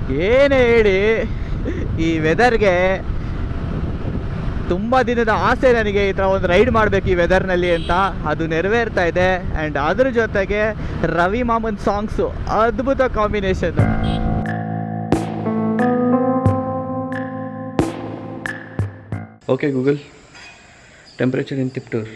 ಏನೇ ಹೇಳಿ ಈ ವೆದರ್ಗೆ ತುಂಬ ದಿನದ ಆಸೆ ನನಗೆ ಈ ಥರ ಒಂದು ರೈಡ್ ಮಾಡಬೇಕು ಈ ವೆದರ್ನಲ್ಲಿ ಅಂತ ಅದು ನೆರವೇರ್ತಾ ಇದೆ ಆ್ಯಂಡ್ ಅದ್ರ ಜೊತೆಗೆ ರವಿ ಮಾಮನ್ ಸಾಂಗ್ಸು ಅದ್ಭುತ combination okay Google temperature in Tiptur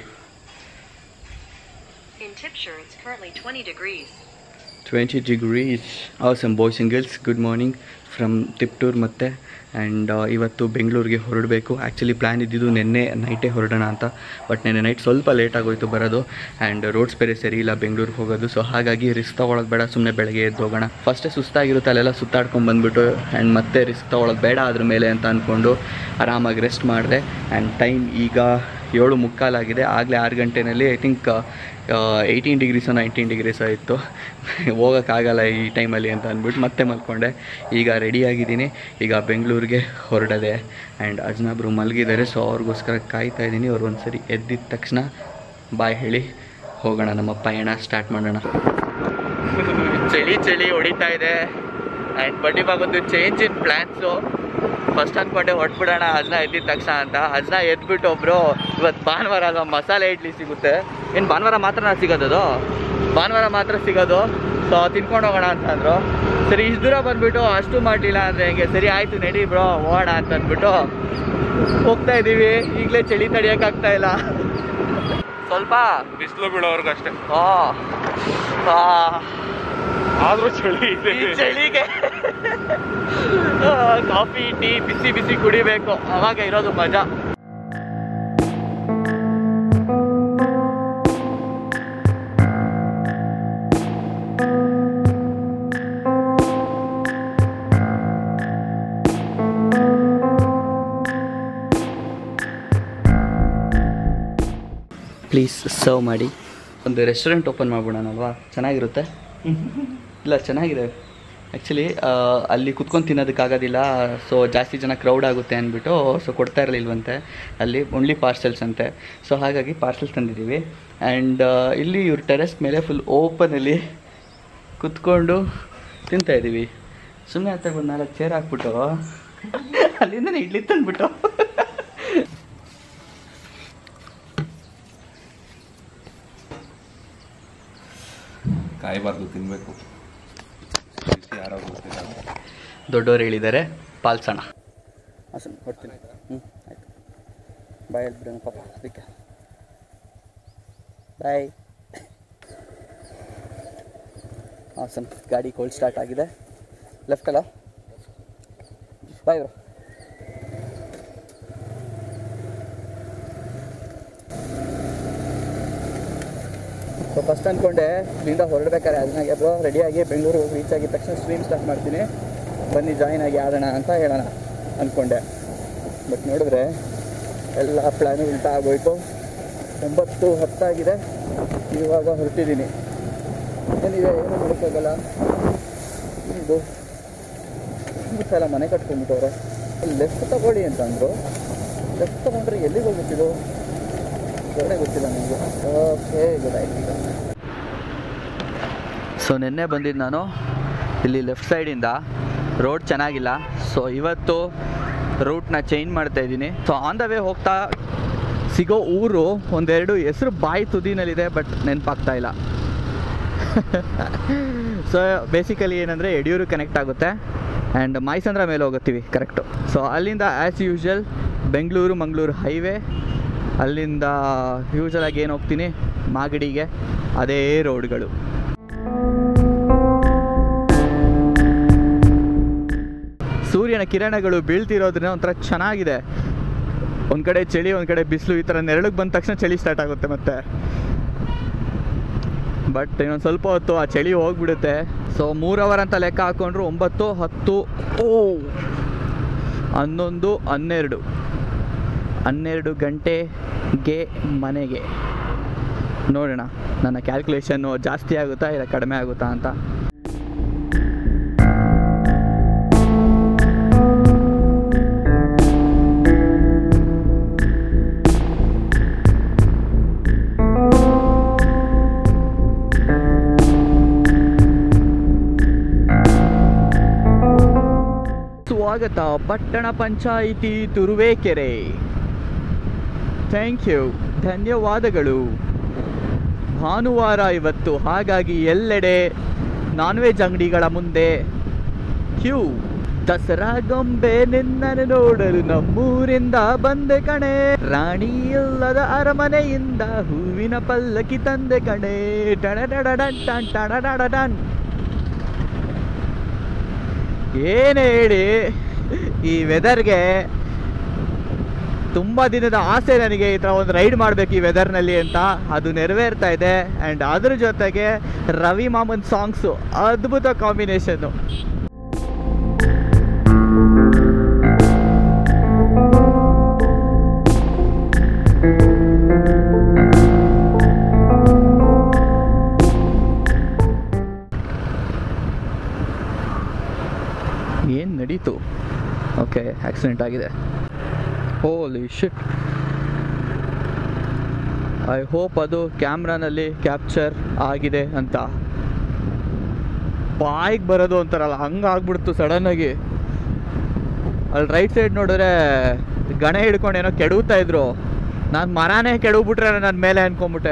In Tipshire, it's currently 20 degrees. 20 degrees awesome boys and girls good morning from Tiptur ಮತ್ತೆ ಆ್ಯಂಡ್ ಇವತ್ತು ಬೆಂಗಳೂರಿಗೆ ಹೊರಡಬೇಕು ಆ್ಯಕ್ಚುಲಿ ಪ್ಲ್ಯಾನ್ ಇದ್ದಿದ್ದು ನಿನ್ನೆ ನೈಟೇ ಹೊರಡೋಣ ಅಂತ ಬಟ್ ನಿನ್ನೆ ನೈಟ್ ಸ್ವಲ್ಪ ಲೇಟ್ ಆಗೋಯ್ತು ಬರೋದು ಆ್ಯಂಡ್ ರೋಡ್ಸ್ ಬೇರೆ ಸರಿ ಇಲ್ಲ ಬೆಂಗಳೂರಿಗೆ ಹೋಗೋದು ಸೊ ಹಾಗಾಗಿ ರಿಸ್ಕ್ ತೊಗೊಳಕ್ಕೆ ಬೇಡ ಸುಮ್ಮನೆ ಬೆಳಗ್ಗೆ ಎದ್ದು ಹೋಗೋಣ ಫಸ್ಟೇ ಸುಸ್ತಾಗಿರುತ್ತೆ ಅಲ್ಲೆಲ್ಲ ಸುತ್ತಾಡ್ಕೊಂಡು ಬಂದುಬಿಟ್ಟು ಆ್ಯಂಡ್ ಮತ್ತೆ ರಿಸ್ಕ್ ತೊಗೊಳಕ್ಕೆ ಬೇಡ ಅದ್ರ ಮೇಲೆ ಅಂತ ಅಂದ್ಕೊಂಡು ಆರಾಮಾಗಿ ರೆಸ್ಟ್ ಮಾಡಿದೆ ಆ್ಯಂಡ್ ಟೈಮ್ ಈಗ ಏಳು ಮುಕ್ಕಾಲಾಗಿದೆ ಆಗಲೇ ಆರು ಗಂಟೆನಲ್ಲಿ ಐ ಥಿಂಕ್ ಏಯ್ಟೀನ್ ಡಿಗ್ರೀಸೋ ನೈನ್ಟೀನ್ ಡಿಗ್ರೀಸೋ ಇತ್ತು ಹೋಗೋಕ್ಕಾಗಲ್ಲ ಈ ಟೈಮಲ್ಲಿ ಅಂತ ಅಂದ್ಬಿಟ್ಟು ಮತ್ತೆ ಮಲ್ಕೊಂಡೆ ಈಗ ರೆಡಿಯಾಗಿದ್ದೀನಿ ಈಗ ಬೆಂಗಳೂರಿಗೆ ಹೊರಡದೆ ಆ್ಯಂಡ್ ಅಜ್ನಾಬ್ರು ಮಲಗಿದ್ದಾರೆ ಸೊ ಅವ್ರಿಗೋಸ್ಕರ ಕಾಯ್ತಾ ಇದ್ದೀನಿ ಅವ್ರು ಒಂದು ಸರಿ ಎದ್ದಿದ ತಕ್ಷಣ ಬಾಯ್ ಹೇಳಿ ಹೋಗೋಣ ನಮ್ಮ ಪಯಣ ಸ್ಟಾರ್ಟ್ ಮಾಡೋಣ ಚಳಿ ಚಳಿ ಹೊಡಿತಾ ಇದೆ ಆ್ಯಂಡ್ ಬಟ್ ಇವಾಗೊಂದು ಚೇಂಜ್ ಇನ್ ಪ್ಲ್ಯಾನ್ಸು ಫಸ್ಟ್ ಅಂದ್ಕೊಂಡೆ ಹೊಟ್ಬಿಡೋಣ ಅದನ್ನ ಎದ್ದಿದ ತಕ್ಷಣ ಅಂತ ಅದನ್ನ ಎದ್ಬಿಟ್ಟು ಒಬ್ಬರು ಇವತ್ತು ಭಾನುವಾರ ಅಲ್ವಾ ಮಸಾಲೆ ಇಡ್ಲಿ ಸಿಗುತ್ತೆ ಏನು ಭಾನುವಾರ ಮಾತ್ರ ಸಿಗೋದದು ಭಾನುವಾರ ಮಾತ್ರ ಸಿಗೋದು ಸೊ ತಿನ್ಕೊಂಡು ಹೋಗೋಣ ಅಂತಂದರು ಸರಿ ಇಷ್ಟು ದೂರ ಬಂದುಬಿಟ್ಟು ಅಷ್ಟು ಮಾಡಲಿಲ್ಲ ಅಂದರೆ ಹೆಂಗೆ ಸರಿ ಆಯಿತು ನಡಿ ಬ್ರೋ ಹೋಗೋಣ ಅಂತ ಅಂದ್ಬಿಟ್ಟು ಹೋಗ್ತಾ ಇದ್ದೀವಿ ಈಗಲೇ ಚಳಿ ತಡಿಯೋಕ್ಕಾಗ್ತಾ ಇಲ್ಲ ಸ್ವಲ್ಪ ಬಿಸಿಲು ಬೀಳೋವರೆಗೂ ಅಷ್ಟೇ ಆ, ಆ, ಆದ್ರೂ ಚಳಿ ಇದೆ ಈ ಚಳಿಗೆ ಆ, ಕಾಫಿ ಟೀ ಬಿಸಿ ಬಿಸಿ ಕುಡಿಬೇಕು ಅವಾಗ ಇರೋದು ಮಜಾ ಪ್ಲೀಸ್ ಸರ್ವ್ ಮಾಡಿ ಒಂದು ರೆಸ್ಟೋರೆಂಟ್ ಓಪನ್ ಮಾಡ್ಬಿಡೋಣಲ್ವಾ ಚೆನ್ನಾಗಿರುತ್ತೆ ಇಲ್ಲ ಚೆನ್ನಾಗಿದೆ ಆ್ಯಕ್ಚುಲಿ ಅಲ್ಲಿ ಕುತ್ಕೊಂಡು ತಿನ್ನೋದಕ್ಕಾಗೋದಿಲ್ಲ ಸೊ ಜಾಸ್ತಿ ಜನ ಕ್ರೌಡ್ ಆಗುತ್ತೆ ಅಂದ್ಬಿಟ್ಟು ಸೊ ಕೊಡ್ತಾ ಇರಲಿಲ್ವಂತೆ ಅಲ್ಲಿ ಓನ್ಲಿ ಪಾರ್ಸೆಲ್ಸ್ ಅಂತೆ ಸೊ ಹಾಗಾಗಿ ಪಾರ್ಸೆಲ್ಸ್ ತಂದಿದ್ದೀವಿ ಆ್ಯಂಡ್ ಇಲ್ಲಿ ಇವ್ರ ಟೆರೆಸ್ ಮೇಲೆ ಫುಲ್ ಓಪನಲ್ಲಿ ಕುತ್ಕೊಂಡು ತಿಂತಾ ಇದ್ದೀವಿ ಸುಮ್ಮನೆ ಹತ್ರ ಒಂದು ನಾಲ್ಕು ಚೇರ್ ಹಾಕ್ಬಿಟ್ಟು ಅಲ್ಲಿಂದನೇ ಇಡ್ಲಿ ತಂದ್ಬಿಟ್ಟು ಕಾಯಬಾರ್ದು ತಿನ್ಬೇಕು ಯಾರೋ ಗೊತ್ತಿಲ್ಲ ದೊಡ್ಡವರು ಹೇಳಿದ್ದಾರೆ ಪಾಲ್ಸೋಣ ಹಾಸನ್ ಹೊಡ್ತೀನಿ ಹ್ಞೂ ಆಯಿತು ಬಾಯ್ ಹೇಳ್ಬಿಡೋಣ ಪಾಪ ಅದಕ್ಕೆ ಬಾಯ್ ಹಾಸನ್ ಗಾಡಿ ಕೋಲ್ಡ್ ಸ್ಟಾರ್ಟ್ ಆಗಿದೆ ಲೆಫ್ಟ್ ಅಲ್ಲ ಬಾಯ್ ಬ್ರೋ ಸೊ ಫಸ್ಟ್ ಅಂದ್ಕೊಂಡೆ ಇಲ್ಲಿಂದ ಹೊರಡ್ಬೇಕಾದ್ರೆ ಅದನ್ನಾಗೆ ಬ್ರೋ ರೆಡಿಯಾಗಿ ಬೆಂಗಳೂರು ರೀಚ್ ಆಗಿದ ತಕ್ಷಣ ಸ್ಟ್ರೀಮ್ ಸ್ಟಾರ್ಟ್ ಮಾಡ್ತೀನಿ ಬನ್ನಿ ಜಾಯಿನ್ ಆಗಿ ಆಡೋಣ ಅಂತ ಹೇಳೋಣ ಅಂದ್ಕೊಂಡೆ ಬಟ್ ನೋಡಿದ್ರೆ ಎಲ್ಲ ಪ್ಲ್ಯಾನು ಉಲ್ಟಾ ಆಗೋಯ್ತು ಒಂಬತ್ತು ಹತ್ತಾಗಿದೆ ಇವಾಗ ಹೊರಟಿದ್ದೀನಿ ಏನಿದೆ ಏನು ಮಾಡೋಕ್ಕಾಗಲ್ಲ ಇದು ಸಲ ಮನೆ ಕಟ್ಕೊಂಡ್ಬಿಟ್ಟವ್ರೆ ಲೆಫ್ಟ್ ತಗೊಳ್ಳಿ ಅಂತ ಅಂದರು ಲೆಫ್ಟ್ ತಗೊಂಡ್ರೆ ಎಲ್ಲಿಗೆ ಹೋಗುತ್ತಿದ್ದು ಹೊರಗಡೆ ಗೊತ್ತಿಲ್ಲ ನನಗೆ ಓಕೆ ಗೊತ್ತಾಯ್ತು ಈಗ ಸೊ ನಿನ್ನೆ ಬಂದಿದ್ದು ನಾನು ಇಲ್ಲಿ ಲೆಫ್ಟ್ ಸೈಡಿಂದ ರೋಡ್ ಚೆನ್ನಾಗಿಲ್ಲ ಸೊ ಇವತ್ತು ರೂಟ್ನ ಚೇಂಜ್ ಮಾಡ್ತಾ ಇದ್ದೀನಿ ಸೊ ಆನ್ ದ ವೇ ಹೋಗ್ತಾ ಸಿಗೋ ಊರು ಒಂದೆರಡು ಹೆಸರು ಬಾಯಿ ತುದಿನಲ್ಲಿದೆ ಬಟ್ ನೆನಪಾಗ್ತಾ ಇಲ್ಲ ಸೊ ಬೇಸಿಕಲಿ ಏನಂದರೆ ಯಡಿಯೂರು ಕನೆಕ್ಟ್ ಆಗುತ್ತೆ ಆ್ಯಂಡ್ ಮೈಸಂದ್ರ ಮೇಲೆ ಹೋಗುತ್ತೀವಿ ಕರೆಕ್ಟು ಸೊ ಅಲ್ಲಿಂದ as usual Bengaluru Mangaluru highway ಅಲ್ಲಿಂದ ಯೂಶ್ವಲಾಗಿ ಏನು ಹೋಗ್ತೀನಿ ಮಾಗಡಿಗೆ ಅದೇ ರೋಡ್ಗಳು ಸೂರ್ಯನ ಕಿರಣಗಳು ಬೀಳ್ತಿರೋದ್ರಿಂದ ಒಂಥರ ಚೆನ್ನಾಗಿದೆ ಒಂದು ಕಡೆ ಚಳಿ ಒಂದು ಕಡೆ ಬಿಸಿಲು ಈ ಥರ ನೆರಳಿಗೆ ಬಂದ ತಕ್ಷಣ ಚಳಿ ಸ್ಟಾರ್ಟ್ ಆಗುತ್ತೆ ಮತ್ತೆ ಬಟ್ ಇನ್ನೊಂದು ಸ್ವಲ್ಪ ಹೊತ್ತು ಆ ಚಳಿ ಹೋಗ್ಬಿಡುತ್ತೆ ಸೊ ಮೂರು ಅವರ್ ಅಂತ ಲೆಕ್ಕ ಹಾಕೊಂಡ್ರು ಒಂಬತ್ತು ಹತ್ತು ಓ ಹನ್ನೊಂದು ಹನ್ನೆರಡು ಹನ್ನೆರಡು ಗಂಟೆಗೆ ಮನೆಗೆ ನೋಡೋಣ ನನ್ನ ಕ್ಯಾಲ್ಕುಲೇಷನ್ನು ಜಾಸ್ತಿ ಆಗುತ್ತಾ ಇಲ್ಲ ಕಡಿಮೆ ಆಗುತ್ತಾ ಅಂತ ಸ್ವಾಗತ ಪಟ್ಟಣ ಪಂಚಾಯಿತಿ ತುರುವೇಕೆರೆ ಥ್ಯಾಂಕ್ ಯು ಧನ್ಯವಾದಗಳು ಭಾನುವಾರ ಇವತ್ತು ಹಾಗಾಗಿ ಎಲ್ಲೆಡೆ ನಾನ್ ವೆಜ್ ಅಂಗಡಿಗಳ ಮುಂದೆ ಕ್ಯೂ ದಸರಾ ಗೊಂಬೆ ನಿನ್ನನ್ನು ನೋಡಲು ನಮ್ಮೂರಿಂದ ಬಂದೆ ಕಣೆ ರಾಣಿ ಇಲ್ಲದ ಅರಮನೆಯಿಂದ ಹೂವಿನ ಪಲ್ಲಕ್ಕಿ ತಂದೆ ಕಣೆ ಟಣಟಡಡನ್ ಟನ್ ಟಣಟಡಡನ್. ಏನ್ ಹೇಳಿ ಈ ವೆದರ್ಗೆ ತುಂಬ ದಿನದ ಆಸೆ ನನಗೆ ಈ ಥರ ಒಂದು ರೈಡ್ ಮಾಡಬೇಕು ಈ ವೆದರ್ನಲ್ಲಿ ಅಂತ ಅದು ನೆರವೇರ್ತಾ ಇದೆ ಆ್ಯಂಡ್ ಅದ್ರ ಜೊತೆಗೆ ರವಿ ಮಾಮನ್ ಸಾಂಗ್ಸು ಅದ್ಭುತ ಕಾಂಬಿನೇಷನ್ನು ಏನು ನಡೀತು ಓಕೆ ಆಕ್ಸಿಡೆಂಟ್ ಆಗಿದೆ ಹೋಲಿ ಶಿಟ್ ಐ ಹೋಪ್ ಅದು ಕ್ಯಾಮ್ರಾನಲ್ಲಿ ಕ್ಯಾಪ್ಚರ್ ಆಗಿದೆ ಅಂತ ಬಾಯಿಗೆ ಬರೋದು ಅಂತಾರಲ್ಲ ಹಂಗೆ ಆಗ್ಬಿಡ್ತು ಸಡನ್ನಾಗಿ ಅಲ್ಲಿ ರೈಟ್ ಸೈಡ್ ನೋಡಿದ್ರೆ ಗಣ ಹಿಡ್ಕೊಂಡು ಏನೋ ಕೆಡವುತ್ತಾ ಇದ್ರು ನಾನು ಮರನೇ ಕೆಡವ್ಬಿಟ್ರೆ ನನ್ನ ಮೇಲೆ ಅನ್ಕೊಂಬಿಟ್ಟೆ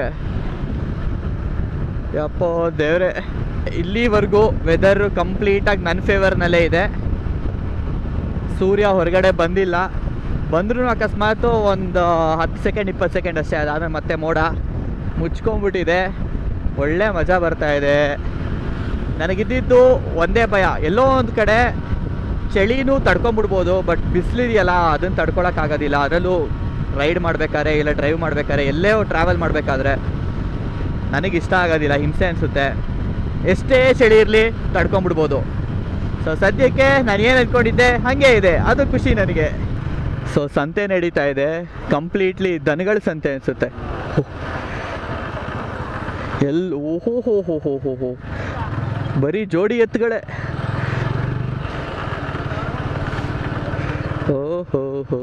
ಯಪ್ಪೋ ದೇವ್ರೆ ಇಲ್ಲಿವರೆಗೂ ವೆದರ್ ಕಂಪ್ಲೀಟಾಗಿ ನನ್ನ ಫೇವರ್ನಲ್ಲೇ ಇದೆ ಸೂರ್ಯ ಹೊರಗಡೆ ಬಂದಿಲ್ಲ ಬಂದ್ರೂ ಅಕಸ್ಮಾತು ಒಂದು ಹತ್ತು ಸೆಕೆಂಡ್ ಇಪ್ಪತ್ತು ಸೆಕೆಂಡ್ ಅಷ್ಟೇ ಅದಾದಮೇಲೆ ಮತ್ತೆ ಮೋಡ ಮುಚ್ಕೊಂಡ್ಬಿಟ್ಟಿದೆ ಒಳ್ಳೆ ಮಜಾ ಬರ್ತಾ ಇದೆ ನನಗಿದ್ದಿದ್ದು ಒಂದೇ ಭಯ ಎಲ್ಲೋ ಒಂದು ಕಡೆ ಚಳಿನೂ ತಡ್ಕೊಂಬಿಡ್ಬೋದು ಬಟ್ ಬಿಸಿಲಿದೆಯಲ್ಲ ಅದನ್ನು ತಡ್ಕೊಳಕ್ಕಾಗೋದಿಲ್ಲ ಅದರಲ್ಲೂ ರೈಡ್ ಮಾಡಬೇಕಾದ್ರೆ ಇಲ್ಲ ಡ್ರೈವ್ ಮಾಡಬೇಕಾದ್ರೆ ಎಲ್ಲೇ ಟ್ರಾವೆಲ್ ಮಾಡಬೇಕಾದ್ರೆ ನನಗಿಷ್ಟ ಆಗೋದಿಲ್ಲ ಹಿಂಸೆ ಅನಿಸುತ್ತೆ ಎಷ್ಟೇ ಚಳಿ ಇರಲಿ ತಡ್ಕೊಂಬಿಡ್ಬೋದು ಸೊ ಸದ್ಯಕ್ಕೆ ನಾನು ಏನು ಅಂದ್ಕೊಂಡಿದ್ದೆ ಹಾಗೆ ಇದೆ ಅದು ಖುಷಿ ನನಗೆ ಸೊ ಸಂತೆ ನಡೀತಾ ಇದೆ ಕಂಪ್ಲೀಟ್ಲಿ ದನಗಳ ಸಂತೆ ಅನಿಸುತ್ತೆ ಎಲ್ಲಿ ಓಹೋ ಹೋ ಹೋ ಹೋ ಹೋ ಹೋ ಬರೀ ಜೋಡಿ ಎತ್ತುಗಳೇ ಓಹೋ ಹೋ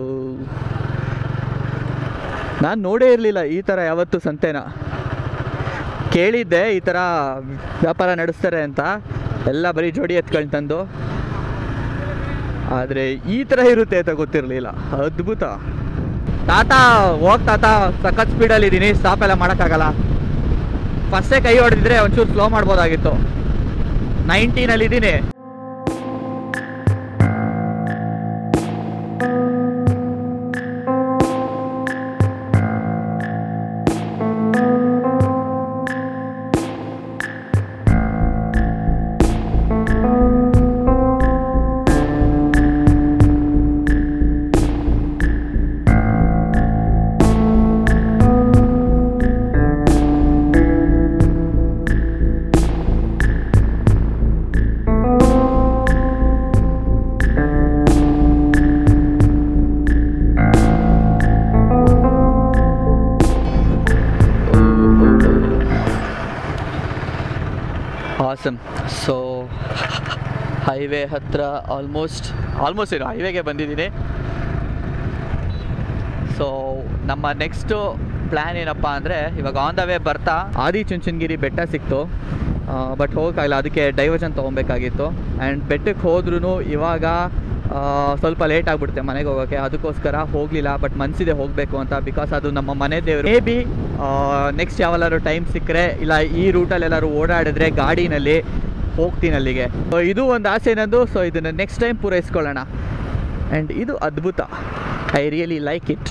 ನಾನು ನೋಡೇ ಇರಲಿಲ್ಲ ಈ ಥರ ಯಾವತ್ತು ಸಂತೆನ ಕೇಳಿದ್ದೆ ಈ ಥರ ವ್ಯಾಪಾರ ನಡೆಸ್ತಾರೆ ಅಂತ ಎಲ್ಲ ಬರೀ ಜೋಡಿ ಎತ್ಕೊಂಡು ತಂದು ಆದರೆ ಈ ಥರ ಇರುತ್ತೆ ಅಂತ ಗೊತ್ತಿರಲಿಲ್ಲ ಅದ್ಭುತ ತಾತ ಹೋಗ್ ತಾತ ಸಖತ್ ಸ್ಪೀಡಲ್ಲಿ ಇದ್ದೀನಿ ಸ್ಟಾಪ್ ಎಲ್ಲ ಮಾಡೋಕ್ಕಾಗಲ್ಲ ಫಸ್ಟೇ ಕೈ ಹೊಡೆದಿದ್ರೆ ಒಂಚೂರು ಸ್ಲೋ ಮಾಡ್ಬೋದಾಗಿತ್ತು ನೈನ್ಟೀನಲ್ಲಿ ಇದ್ದೀನಿ ಆಸಮ್ ಸೊ ಹೈವೇ ಹತ್ರ ಆಲ್ಮೋಸ್ಟ್ ಆಲ್ಮೋಸ್ಟ್ ಏನು ಹೈವೇಗೆ ಬಂದಿದ್ದೀನಿ ಸೊ ನಮ್ಮ ನೆಕ್ಸ್ಟು ಪ್ಲ್ಯಾನ್ ಏನಪ್ಪ ಅಂದರೆ ಇವಾಗ ಆನ್ ದ ವೇ ಬರ್ತಾ ಆದಿ ಚುಂಚನಗಿರಿ ಬೆಟ್ಟ ಸಿಕ್ತು ಬಟ್ ಹೋಗೋಕ್ಕಾಗಲ್ಲ ಅದಕ್ಕೆ ಡೈವರ್ಷನ್ ತೊಗೊಬೇಕಾಗಿತ್ತು ಆ್ಯಂಡ್ ಬೆಟ್ಟಕ್ಕೆ ಹೋದ್ರೂ ಇವಾಗ ಆ, ಸ್ವಲ್ಪ ಲೇಟ್ ಆಗಿಬಿಡುತ್ತೆ ಮನೆಗೆ ಹೋಗೋಕ್ಕೆ ಅದಕ್ಕೋಸ್ಕರ ಹೋಗಲಿಲ್ಲ ಬಟ್ ಮನಸ್ಸಿದೆ ಹೋಗಬೇಕು ಅಂತ ಬಿಕಾಸ್ ಅದು ನಮ್ಮ ಮನೆ ದೇವರು ಮೇ ಬಿ ನೆಕ್ಸ್ಟ್ ಯಾವಲ್ಲಾದ್ರು ಟೈಮ್ ಸಿಕ್ಕರೆ ಇಲ್ಲ ಈ ರೂಟಲ್ಲಿ ಎಲ್ಲರೂ ಓಡಾಡಿದ್ರೆ ಗಾಡಿನಲ್ಲಿ ಹೋಗ್ತೀನಿ ಅಲ್ಲಿಗೆ ಸೊ ಇದು ಒಂದು ಆಸೆ ನಂದು ಸೊ ಇದನ್ನು ನೆಕ್ಸ್ಟ್ ಟೈಮ್ ಪೂರೈಸ್ಕೊಳ್ಳೋಣ ಆ್ಯಂಡ್ ಇದು ಅದ್ಭುತ ಐ ರಿಯಲಿ ಲೈಕ್ ಇಟ್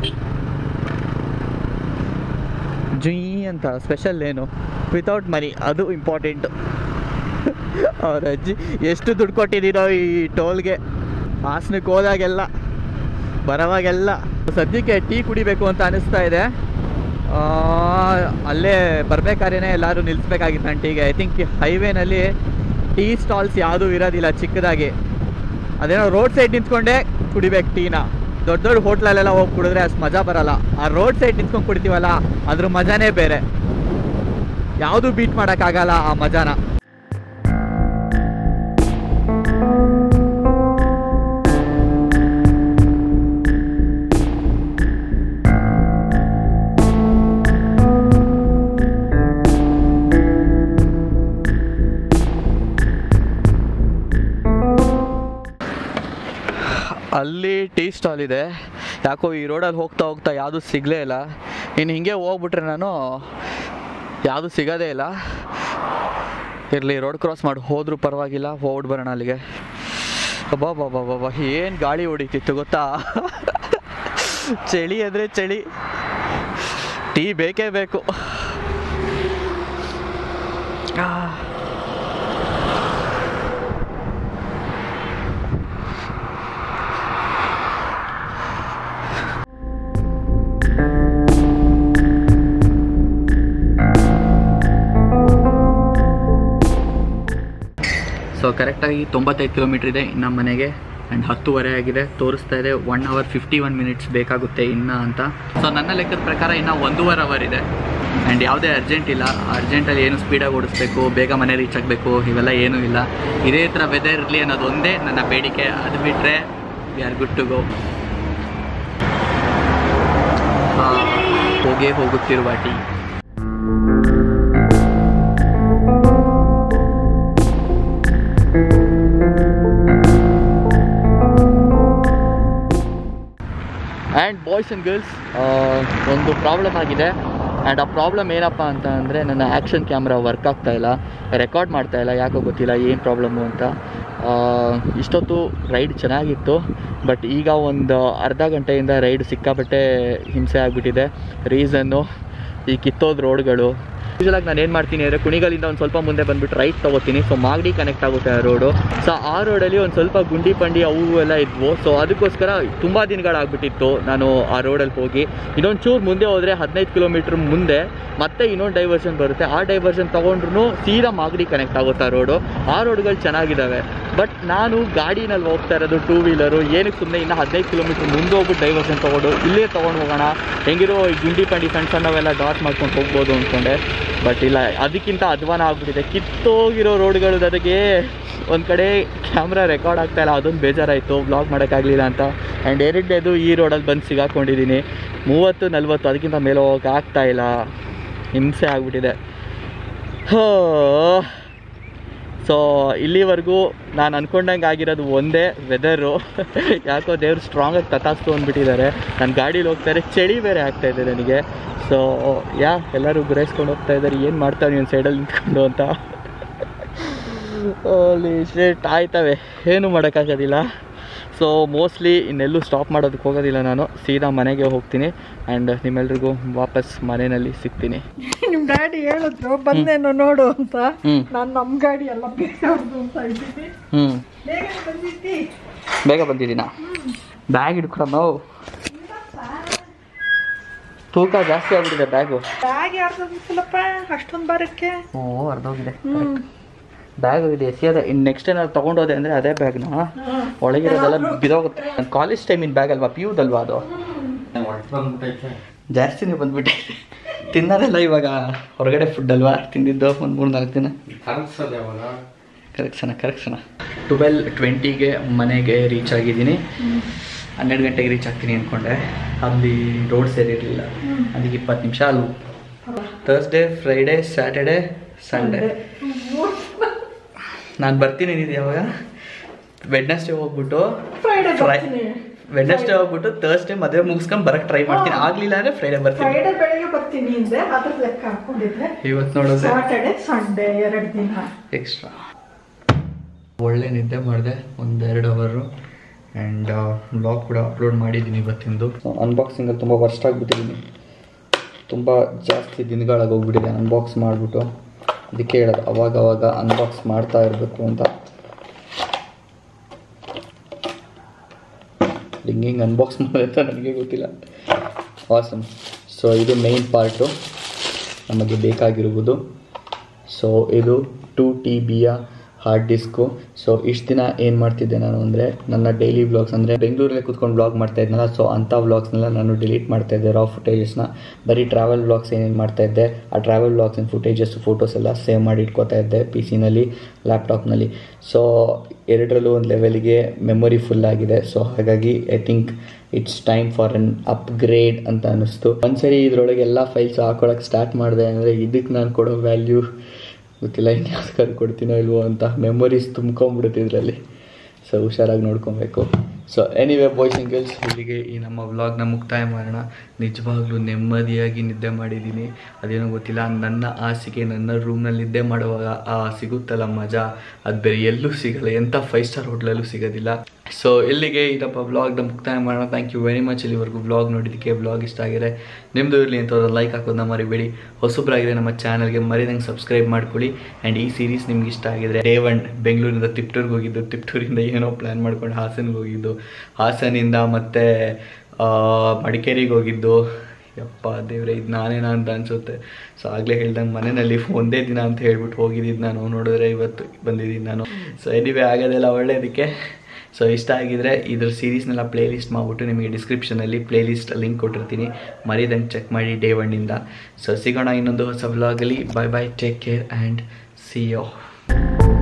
ಜುಯ್ ಅಂತ ಸ್ಪೆಷಲ್ ಏನು ವಿತೌಟ್ ಮನಿ ಅದು ಇಂಪಾರ್ಟೆಂಟು ಅವ್ರ ಅಜ್ಜಿ ಎಷ್ಟು ದುಡ್ಡು ಕೊಟ್ಟಿದ್ದೀರೋ ಈ ಟೋಲ್ಗೆ ಹಾಸನಕ್ಕೆ ಹೋದಾಗೆಲ್ಲ ಬರೋವಾಗೆಲ್ಲ ಸದ್ಯಕ್ಕೆ ಟೀ ಕುಡಿಬೇಕು ಅಂತ ಅನಿಸ್ತಾ ಇದೆ ಆ, ಅಲ್ಲೇ ಬರಬೇಕಾದ್ರೆ ಎಲ್ಲರೂ ನಿಲ್ಲಿಸ್ಬೇಕಾಗಿತ್ತು ನಾನು ಟೀಗೆ ಐ ಥಿಂಕ್ ಹೈವೇನಲ್ಲಿ ಟೀ ಸ್ಟಾಲ್ಸ್ ಯಾವುದೂ ಇರೋದಿಲ್ಲ ಚಿಕ್ಕದಾಗಿ ಅದೇನೋ ರೋಡ್ ಸೈಡ್ ನಿಂತ್ಕೊಂಡೆ ಕುಡಿಬೇಕು ಟೀನ ದೊಡ್ಡ ದೊಡ್ಡ ಹೋಟ್ಲಲ್ಲೆಲ್ಲ ಹೋಗಿ ಕುಡಿದ್ರೆ ಅಷ್ಟು ಮಜಾ ಬರಲ್ಲ ಆ ರೋಡ್ ಸೈಡ್ ನಿಂತ್ಕೊಂಡು ಕುಡಿತೀವಲ್ಲ ಅದ್ರ ಮಜಾನೇ ಬೇರೆ ಯಾವುದು ಬೀಟ್ ಮಾಡೋಕ್ಕಾಗಲ್ಲ ಆ ಮಜಾನ ಅಲ್ಲಿ ಟೀ ಸ್ಟಾಲ್ ಇದೆ ಯಾಕೋ ಈ ರೋಡಲ್ಲಿ ಹೋಗ್ತಾ ಹೋಗ್ತಾ ಯಾವುದೂ ಸಿಗಲೇ ಇಲ್ಲ ಇನ್ನು ಹಿಂಗೆ ಹೋಗ್ಬಿಟ್ರೆ ನಾನು ಯಾವುದೂ ಸಿಗೋದೇ ಇಲ್ಲ ಇರಲಿ ರೋಡ್ ಕ್ರಾಸ್ ಮಾಡಿ ಹೋದ್ರೂ ಪರವಾಗಿಲ್ಲ ಹೋಗ್ಬಿಟ್ಟು ಬರೋಣ ಅಲ್ಲಿಗೆ ಅಬ್ಬಾ ಬಾಬಾ ಬಾಬಾ ಏನು ಗಾಳಿ ಹೊಡಿತಿತ್ತು ಗೊತ್ತಾ ಚಳಿ ಅಂದರೆ ಚಳಿ ಟೀ ಬೇಕೇ ಬೇಕು ಆ. ಸೊ ಕರೆಕ್ಟಾಗಿ ತೊಂಬತ್ತೈದು ಕಿಲೋಮೀಟ್ರ್ ಇದೆ ಇನ್ನು ಮನೆಗೆ ಆ್ಯಂಡ್ ಹತ್ತುವರೆ ಆಗಿದೆ ತೋರಿಸ್ತಾ ಇದೆ one hour fifty one minutes ಬೇಕಾಗುತ್ತೆ ಇನ್ನು ಅಂತ ಸೊ ನನ್ನ ಲೆಕ್ಕದ ಪ್ರಕಾರ ಇನ್ನು ಒಂದೂವರೆ ಅವರ್ ಇದೆ ಆ್ಯಂಡ್ ಯಾವುದೇ ಅರ್ಜೆಂಟ್ ಇಲ್ಲ ಅರ್ಜೆಂಟಲ್ಲಿ ಏನು ಸ್ಪೀಡಾಗಿ ಓಡಿಸ್ಬೇಕು ಬೇಗ ಮನೆ ರೀಚ್ ಆಗಬೇಕು ಇವೆಲ್ಲ ಏನೂ ಇಲ್ಲ ಇದೇ ಥರ ವೆದರ್ ಇರಲಿ ಅನ್ನೋದು ಒಂದೇ ನನ್ನ ಬೇಡಿಕೆ ಅದು ಬಿಟ್ಟರೆ we are good to go ಹೋಗೇ ಹೋಗುತ್ತಿರುವ ಟೀ ಆ್ಯಂಡ್ ಬಾಯ್ಸ್ ಆ್ಯಂಡ್ ಗರ್ಲ್ಸ್ ಒಂದು ಪ್ರಾಬ್ಲಮ್ ಆಗಿದೆ ಆ್ಯಂಡ್ ಆ ಪ್ರಾಬ್ಲಮ್ ಏನಪ್ಪ ಅಂತ ಅಂದರೆ ನನ್ನ ಆ್ಯಕ್ಷನ್ ಕ್ಯಾಮ್ರಾ ವರ್ಕ್ ಆಗ್ತಾ ಇಲ್ಲ ರೆಕಾರ್ಡ್ ಮಾಡ್ತಾ ಇಲ್ಲ ಯಾಕೋ ಗೊತ್ತಿಲ್ಲ ಏನು ಪ್ರಾಬ್ಲಮ್ಮು ಅಂತ ಆ, ಇಷ್ಟೊತ್ತು ರೈಡ್ ಚೆನ್ನಾಗಿತ್ತು ಬಟ್ ಈಗ ಒಂದು ಅರ್ಧ ಗಂಟೆಯಿಂದ ರೈಡ್ ಸಿಕ್ಕಾಪಟ್ಟೆ ಹಿಂಸೆ ಆಗಿಬಿಟ್ಟಿದೆ ರೀಸನ್ನು ಈ ಕಿತ್ತೋದ ರೋಡ್ಗಳು ಯೂಶಲಾಗಿ ನಾನು ಏನು ಮಾಡ್ತೀನಿ ಅಂದರೆ ಕುಣಿಗಲಿಂದ ಒಂದು ಸ್ವಲ್ಪ ಮುಂದೆ ಬಂದುಬಿಟ್ಟು ರೈಟ್ ತೊಗೋತೀನಿ ಸೊ ಮಾಗಡಿ ಕನೆಕ್ಟ್ ಆಗುತ್ತೆ ಆ ರೋಡು ಸೊ ಆ ರೋಡಲ್ಲಿ ಒಂದು ಸ್ವಲ್ಪ ಗುಂಡಿ ಪಂಡಿ ಅವು ಎಲ್ಲ ಇದ್ವು ಸೊ ಅದಕ್ಕೋಸ್ಕರ ತುಂಬ ದಿನಗಳಾಗ್ಬಿಟ್ಟಿತ್ತು ನಾನು ಆ ರೋಡಲ್ಲಿ ಹೋಗಿ ಇನ್ನೊಂದು ಚೂರು ಮುಂದೆ ಹೋದರೆ ಹದಿನೈದು ಕಿಲೋಮೀಟ್ರ್ ಮುಂದೆ ಮತ್ತೆ ಇನ್ನೊಂದು ಡೈವರ್ಷನ್ ಬರುತ್ತೆ ಆ ಡೈವರ್ಷನ್ ತೊಗೊಂಡ್ರು ಸೀದಾ ಮಾಗಡಿ ಕನೆಕ್ಟ್ ಆಗುತ್ತೆ ಆ ರೋಡು ಆ ರೋಡ್ಗಳು ಚೆನ್ನಾಗಿದ್ದಾವೆ ಬಟ್ ನಾನು ಗಾಡಿನಲ್ಲಿ ಹೋಗ್ತಾ ಇರೋದು ಟೂ ವೀಲರು ಏನಕ್ಕೆ ಸುಮ್ಮನೆ ಇನ್ನು ಹದಿನೈದು ಕಿಲೋಮೀಟ್ರ್ ಮುಂದೆ ಹೋಗ್ಬಿಟ್ಟು ಡೈವರ್ಷನ್ ತೊಗೊಂಡು ಇಲ್ಲೇ ತೊಗೊಂಡು ಹೋಗೋಣ ಹೆಂಗಿರೋ ಈ ಗುಂಡಿ ಪಂಡಿ ಸಣ್ಣ ಸಣ್ಣವೆಲ್ಲ ಡಾಟ್ ಮಾಡ್ಕೊಂಡು ಹೋಗ್ಬೋದು ಅಂದ್ಕೊಂಡೆ ಬಟ್ ಇಲ್ಲ ಅದಕ್ಕಿಂತ ಅಧ್ವಾನ ಆಗ್ಬಿಟ್ಟಿದೆ ಕಿತ್ತೋಗಿರೋ ರೋಡ್ಗಳು ಅದಕ್ಕೆ ಒಂದು ಕಡೆ ಕ್ಯಾಮ್ರಾ ರೆಕಾರ್ಡ್ ಆಗ್ತಾ ಇಲ್ಲ ಅದೊಂದು ಬೇಜಾರಾಯಿತು ಬ್ಲಾಗ್ ಮಾಡೋಕ್ಕಾಗಲಿಲ್ಲ ಅಂತ ಆ್ಯಂಡ್ ಎರಡನೇದು ಈ ರೋಡಲ್ಲಿ ಬಂದು ಸಿಗಾಕೊಂಡಿದ್ದೀನಿ ಮೂವತ್ತು ನಲ್ವತ್ತು ಅದಕ್ಕಿಂತ ಮೇಲೆ ಹೋಗೋಕೆ ಆಗ್ತಾ ಇಲ್ಲ ಹಿಂಸೆ ಆಗಿಬಿಟ್ಟಿದೆ ಹೋ ಸೊ ಇಲ್ಲಿವರೆಗೂ ನಾನು ಅಂದ್ಕೊಂಡಂಗೆ ಆಗಿರೋದು ಒಂದೇ ವೆದರು ಯಾಕೋ ದೇವ್ರು ಸ್ಟ್ರಾಂಗಾಗಿ ತತಾಸ್ತು ಅಂದ್ಬಿಟ್ಟಿದ್ದಾರೆ ನನ್ನ ಗಾಡೀಲಿ ಹೋಗ್ತಾರೆ ಚಳಿ ಬೇರೆ ಆಗ್ತಾ ಇದೆ ನನಗೆ ಸೊ ಯಾ ಎಲ್ಲರೂ ಗುರೈಸ್ಕೊಂಡು ಹೋಗ್ತಾ ಇದ್ದಾರೆ ಏನು ಮಾಡ್ತಾವೆ ನೀನು ಸೈಡಲ್ಲಿ ನಿಂತ್ಕೊಂಡು ಅಂತ ಅಲ್ಲಿ ಸ್ಟ್ರೇಟ್ ಆಯ್ತವೆ ಏನು ಮಾಡೋಕ್ಕಾಗೋದಿಲ್ಲ ಸೊ ಮೋಸ್ಟ್ಲಿ ಇನ್ನೆಲ್ಲೂ ಸ್ಟಾಪ್ ಮಾಡೋದಕ್ಕೆ ಹೋಗೋದಿಲ್ಲ ನಾನು ಸೀದಾ ಮನೆಗೆ ಹೋಗ್ತೀನಿ ಆ್ಯಂಡ್ ನಿಮ್ಮೆಲ್ರಿಗೂ ವಾಪಸ್ ಮನೆಯಲ್ಲಿ ಸಿಗ್ತೀನಿ ನಿಮ್ ಡ್ಯಾಡಿ ಹೇಳಿದ್ರು ಬಂದೇನೋ ನೋಡು ಅಂತ ಹ್ಞೂ ನಾನ್ ನಮ್ ಗಾಡಿ ಎಲ್ಲ ಬೇರೆಯವ್ರದ್ದು ಅಂತ ಇದ್ದೀನಿ ಹ್ಞೂ ಬೇಗ ಬಂದಿದ್ದಿ ಬೇಗ ಬಂದಿದ್ದೀನಾ ಬ್ಯಾಗ್ ಹಿಡ್ಕೊಡಮ್ಮ ತೂಕ ಜಾಸ್ತಿ ಆಗ್ಬಿಟ್ಟಿದೆ ಬ್ಯಾಗು ಬ್ಯಾಗ್ ಯಾರ್ದು ಅನ್ಸಲ್ಲಪ್ಪ ಅಷ್ಟೊಂದ್ ಬರಕ್ಕೆ ಓ ಅರ್ಧೋಗಿದೆ ಬ್ಯಾಗ್ ಇದೆ ಎಸಿಯೋದೆ ಇನ್ನು ನೆಕ್ಸ್ಟ್ ಏನಾದ್ರು ತೊಗೊಂಡೋದೆ ಅಂದರೆ ಅದೇ ಬ್ಯಾಗ್ನ ಒಳಗಿರೋದೆಲ್ಲ ಬಿದೋಗುತ್ತೆ ನನ್ನ ಕಾಲೇಜ್ ಟೈಮಿನ ಬ್ಯಾಗ್ ಅಲ್ವಾ ಪಿ ಯುದಲ್ವಾ ಅದು ಜಾಸ್ತಿನೇ ಬಂದ್ಬಿಟ್ಟೈತೆ ತಿನ್ನೋದೆಲ್ಲ ಇವಾಗ ಹೊರಗಡೆ ಫುಡ್ ಅಲ್ವಾ ತಿಂದಿದ್ದು ಒಂದು ಮೂರು ನಾಲ್ಕು ದಿನ ಕರೆಕ್ಷನ ಕರೆಕ್ಷನ ಟ್ವೆಲ್ ಟ್ವೆಂಟಿಗೆ ಮನೆಗೆ ರೀಚ್ ಆಗಿದ್ದೀನಿ ಹನ್ನೆರಡು ಗಂಟೆಗೆ ರೀಚ್ ಆಗ್ತೀನಿ ಅಂದ್ಕೊಂಡೆ ಅಲ್ಲಿ ರೋಡ್ ಸೇರಿರಲಿಲ್ಲ ಅದಕ್ಕೆ ಇಪ್ಪತ್ತು ನಿಮಿಷ ಅಲ್ಲಿ ಥರ್ಸ್ಡೇ ಫ್ರೈಡೇ ಸ್ಯಾಟರ್ಡೇ ಸಂಡೇ ನಾನು ಬರ್ತೀನಿ ಅಂದಿದ್ದೆ ಯಾವಾಗ ವೆಡ್ನೆಸ್ಡೇ ಹೋಗ್ಬಿಟ್ಟು ಫ್ರೈಡೆ ಫ್ರೈ ಬರ್ತೀನಿ ವೆಡ್ನೆಸ್ಡೇ ಹೋಗ್ಬಿಟ್ಟು ಥರ್ಸ್ಡೇ ಮದುವೆ ಮುಗಿಸ್ಕೊಂಡು ಬರಕ್ಕೆ ಟ್ರೈ ಮಾಡ್ತೀನಿ ಆಗಲಿಲ್ಲ ಅಂದರೆ ಫ್ರೈಡೇ ಬರ್ತೀನಿ ಫ್ರೈಡೆ ಬೆಳಗ್ಗೆ ಬರ್ತೀನಿ ಹಿಂದೆ ಅದ್ರ ಲೆಕ್ಕ ಹಾಕೊಂಡಿದ್ದೆ ಇವತ್ತು ನೋಡಿದ್ರೆ ಸಾಟರ್ಡೆ ಸಂಡೇ ಎರಡು ದಿನ ಎಕ್ಸ್ಟ್ರಾ ಒಳ್ಳೆ ನಿದ್ದೆ ಮಾಡಿದೆ ಒಂದೆರಡು ಅವರು ಆ್ಯಂಡ್ ಬ್ಲಾಗ್ ಕೂಡ ಅಪ್ಲೋಡ್ ಮಾಡಿದ್ದೀನಿ ಇವತ್ತಿಂದು ಅನ್ಬಾಕ್ಸಿಂಗಲ್ಲಿ ತುಂಬ ವರ್ಸ್ಟ್ ಆಗಿಬಿಟ್ಟಿದ್ದೀನಿ ತುಂಬ ಜಾಸ್ತಿ ದಿನಗಳಾಗಿ ಹೋಗ್ಬಿಟ್ಟಿದೆ ಅನ್ಬಾಕ್ಸ್ ಮಾಡಿಬಿಟ್ಟು ಅದಕ್ಕೆ ಹೇಳೋದು ಅವಾಗ ಅವಾಗ ಅನ್ಬಾಕ್ಸ್ ಮಾಡ್ತಾ ಇರಬೇಕು ಅಂತ ಹಿಂಗೆ ಹಿಂಗೆ ಅನ್ಬಾಕ್ಸ್ ಮಾಡೋದು ಅಂತ ನನಗೆ ಗೊತ್ತಿಲ್ಲ ಆಸಮ್ ಸೊ ಇದು ಮೇಯ್ನ್ ಪಾರ್ಟು ನಮಗೆ ಬೇಕಾಗಿರುವುದು ಸೊ ಇದು ಟೂ ಟಿ ಬಿಯ ಹಾರ್ಡ್ ಡಿಸ್ಕು ಸೊ ಇಷ್ಟು ದಿನ ಏನು ಮಾಡ್ತಿದ್ದೆ ನಾನು ಅಂದರೆ ನನ್ನ ಡೈಲಿ ವ್ಲಾಗ್ಸ್ ಅಂದರೆ ಬೆಂಗಳೂರಲ್ಲೇ ಕೂತ್ಕೊಂಡು ವ್ಲಾಗ್ ಮಾಡ್ತಾ ಇದ್ನಲ್ಲ ಸೊ ಅಂಥ ವ್ಲಾಗ್ಸ್ನೆಲ್ಲ ನಾನು ಡಿಲೀಟ್ ಮಾಡ್ತಾ ಇದ್ದೆ ರಾ ಫುಟೇಜಸ್ನ ಬರೀ ಟ್ರಾವೆಲ್ ವ್ಲಾಗ್ಸ್ ಏನೇನು ಮಾಡ್ತಾ ಇದ್ದೆ ಆ ಟ್ರಾವೆಲ್ ವ್ಲಾಗ್ಸಿನ ಫುಟೇಜಸ್ ಫೋಟೋಸ್ ಎಲ್ಲ ಸೇವ್ ಮಾಡಿ ಇಟ್ಕೋತಾ ಇದ್ದೆ ಪಿ ಸಿನಲ್ಲಿ ಲ್ಯಾಪ್ಟಾಪ್ನಲ್ಲಿ ಸೊ ಎರಡರಲ್ಲೂ ಒಂದು ಲೆವೆಲ್ಗೆ ಮೆಮೊರಿ ಫುಲ್ ಆಗಿದೆ ಸೊ ಹಾಗಾಗಿ I think it's time for an upgrade ಅಂತ ಅನ್ನಿಸ್ತು ಒಂದ್ಸರಿ ಇದರೊಳಗೆ ಎಲ್ಲ ಫೈಲ್ಸ್ ಹಾಕೊಳಕ್ಕೆ ಸ್ಟಾರ್ಟ್ ಮಾಡಿದೆ ಅಂದರೆ ಇದಕ್ಕೆ ನಾನು ಕೊಡೋ ವ್ಯಾಲ್ಯೂ ಗೊತ್ತಿಲ್ಲ ಇನ್ಯಾವ್ದಕ್ಕಾದ್ರು ಕೊಡ್ತೀನೋ ಇಲ್ವೋ ಅಂತ ಮೆಮೊರೀಸ್ ತುಂಬ್ಕೊಂಬಿಡುತ್ತೆ ಇದರಲ್ಲಿ ಸೊ ಹುಷಾರಾಗಿ ನೋಡ್ಕೊಬೇಕು so anyway boys and girls ಇಲ್ಲಿಗೆ ಈ ನಮ್ಮ ವ್ಲಾಗ್ನ ಮುಕ್ತಾಯ ಮಾಡೋಣ ನಿಜವಾಗ್ಲೂ ನೆಮ್ಮದಿಯಾಗಿ ನಿದ್ದೆ ಮಾಡಿದ್ದೀನಿ ಅದೇನೋ ಗೊತ್ತಿಲ್ಲ ನನ್ನ ಹಾಸಿಗೆ ನನ್ನ ರೂಮ್ನಲ್ಲಿ ನಿದ್ದೆ ಮಾಡುವಾಗ ಆ ಸಿಗುತ್ತಲ್ಲ ಮಜಾ ಅದು ಬೇರೆ ಎಲ್ಲೂ ಸಿಗಲ್ಲ ಎಂಥ ಫೈವ್ ಸ್ಟಾರ್ ಹೋಟ್ಲಲ್ಲೂ ಸಿಗೋದಿಲ್ಲ ಸೊ ಇಲ್ಲಿಗೆ ಈ ನಮ್ಮ ವ್ಲಾಗ್ನ ಮುಕ್ತಾಯ ಮಾಡೋಣ ಥ್ಯಾಂಕ್ ಯು ವೆರಿ ಮಚ್ ಇಲ್ಲಿವರೆಗೂ ವ್ಲಾಗ್ ನೋಡಿದ್ದಕ್ಕೆ ವ್ಲಾಗ್ ಇಷ್ಟ ಆಗಿದೆ ನಿಮ್ಮದು ಇರಲಿ ಅಂತ ಲೈಕ್ ಹಾಕೋದನ್ನ ಮರಿಬೇಡಿ ಹೊಸಬ್ರಾಗಿದೆ ನಮ್ಮ ಚಾನಲ್ಗೆ ಮರಿದಂಗೆ ಸಬ್ಸ್ಕ್ರೈಬ್ ಮಾಡ್ಕೊಳ್ಳಿ ಆ್ಯಂಡ್ ಈ ಸೀರೀಸ್ ನಿಮ್ಗೆ ಇಷ್ಟ ಆಗಿದ್ರೆ ಡೇ ಒನ್ ಬೆಂಗಳೂರಿಂದ ತಿಪ್ಟೂರ್ಗೆ ಹೋಗಿದ್ದು ತಿಪ್ಟೂರಿಂದ ಏನೋ ಪ್ಲ್ಯಾನ್ ಮಾಡ್ಕೊಂಡು ಹಾಸನ್ಗೆ ಹೋಗಿದ್ದು ಹಾಸನಿಂದ ಮತ್ತೆ ಆ, ಮಡಿಕೇರಿಗೆ ಹೋಗಿದ್ದು ಯಪ್ಪ ದೇವ್ರೆ ಇದು ನಾನೇನಾ ಅಂತ ಅನಿಸುತ್ತೆ ಸೊ ಆಗಲೇ ಹೇಳ್ದಂಗೆ ಮನೆಯಲ್ಲಿ ಒಂದೇ ದಿನ ಅಂತ ಹೇಳ್ಬಿಟ್ಟು ಹೋಗಿದ್ದು ನಾನು ನೋಡಿದ್ರೆ ಇವತ್ತು ಬಂದಿದ್ದೀನಿ ನಾನು ಸೊ ಎನಿವೆ ಆಗೋದೆಲ್ಲ ಒಳ್ಳೆಯದಕ್ಕೆ ಸೊ ಇಷ್ಟ ಆಗಿದ್ರೆ ಇದ್ರ ಸೀರೀಸ್ನೆಲ್ಲ ಪ್ಲೇ ಲಿಸ್ಟ್ ಮಾಡಿಬಿಟ್ಟು ನಿಮಗೆ ಡಿಸ್ಕ್ರಿಪ್ಷನಲ್ಲಿ ಪ್ಲೇ ಲಿಸ್ಟ್ ಲಿಂಕ್ ಕೊಟ್ಟಿರ್ತೀನಿ ಮರಿದಂಗೆ ಚೆಕ್ ಮಾಡಿ ಡೇ ಒನ್ನಿಂದ ಸೊ ಸಿಗೋಣ ಇನ್ನೊಂದು ಹೊಸ ವ್ಲಾಗಲ್ಲಿ bye bye take care and see yo